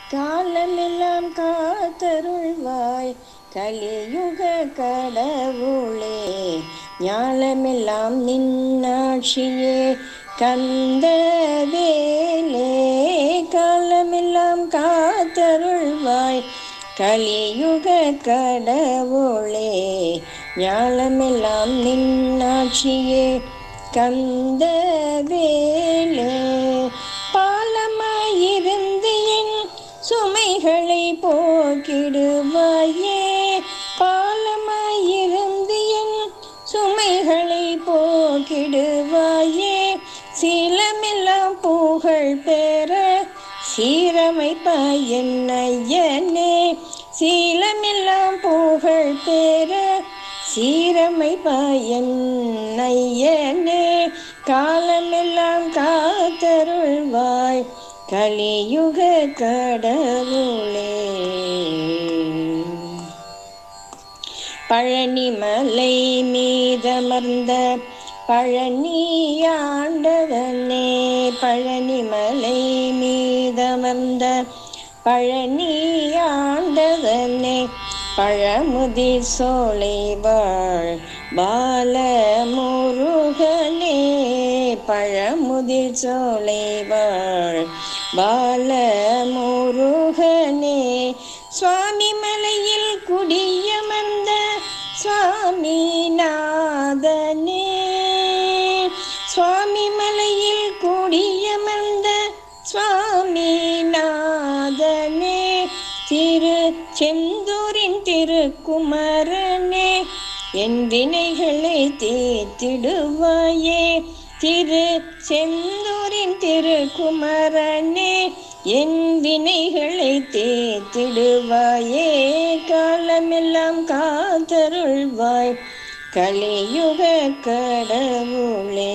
காலமெல்லாம் காத்தருள்வாய் கலியுக கடவுளே ஞாலமெல்லாம் நின்னாட்சியே கந்த வேலே காலமெல்லாம் காத்தருள்வாய் கலியுக கடவுளே ஞாலமெல்லாம் நின்னாட்சியே கந்த வேலே பாலமாயிருந்து என் சுமைகளை போக்கிடுவாயே பாலமாயிருந்து என் சுமைகளை போக்கிடுவாயே சீலமெல்லாம் புகழ் பெற சீரமைப்பாய் என்னையனே சீலமெல்லாம் புகழ் பெற சீரமைப்பாய் என்னையனே காலமெல்லாம் காத்தருள்வாய் கலியுக கடவுளே பழனிமலை மீதமர்ந்த பழனியாண்டவனே பழனிமலை மீதமர்ந்த பழனியாண்டவனே பழமுதி சோலைவாழ் பாலமுருகனே பழமுதி சோலைவாழ் பாலமுருகனே சுவாமி மலையில் குடியமர்ந்த சுவாமிநாதனே சுவாமி மலையில் குடியமர்ந்த சுவாமிநாதனே திரு செந்தூரின் திருக்குமரனே என் வினைகளை தீர்த்திடுவாயே திரு செந்தூரின் திருக்குமரனே என் வினைகளை தேத்திடுவாயே காலமெல்லாம் காத்தருள்வாய் கலியுக கடவுளே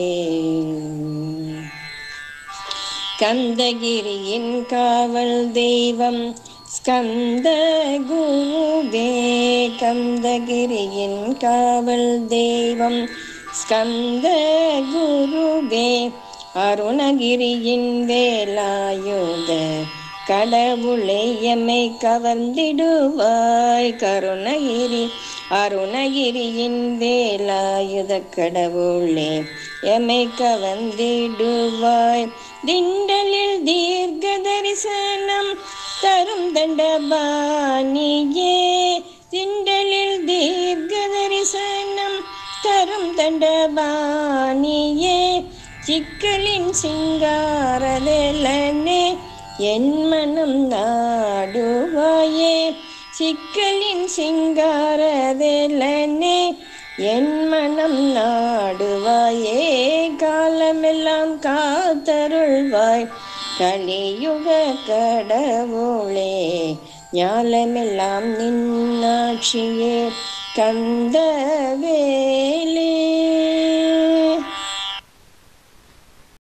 கந்தகிரியின் காவல் தெய்வம் ஸ்கந்த குருவே கந்தகிரியின் காவல் தெய்வம் ஸ்கந்த குருவே அருணகிரியின் வேலாயுத கடவுளை எம்மை கவர்ந்திடுவாய் கருணகிரி அருணகிரியின் வேலாயுத கடவுளே எம்மை கவர்ந்திடுவாய் திண்டலில் தீர்க்க தரிசனம் தரும் தண்டபாணியே திண்டலில் தீர்க்க தரிசனம் தரும் தண்டபாணியே சிக்கலின் சிங்காரவேலனே என் மனம் நாடுவாயே சிக்கலின் சிங்காரவேலனே என் மனம் நாடுவாயே காலமெல்லாம் காத்தருள்வாய் கலியுக கடவுளே ஞாலமெல்லாம் நின்னாட்சியே கந்த வேலே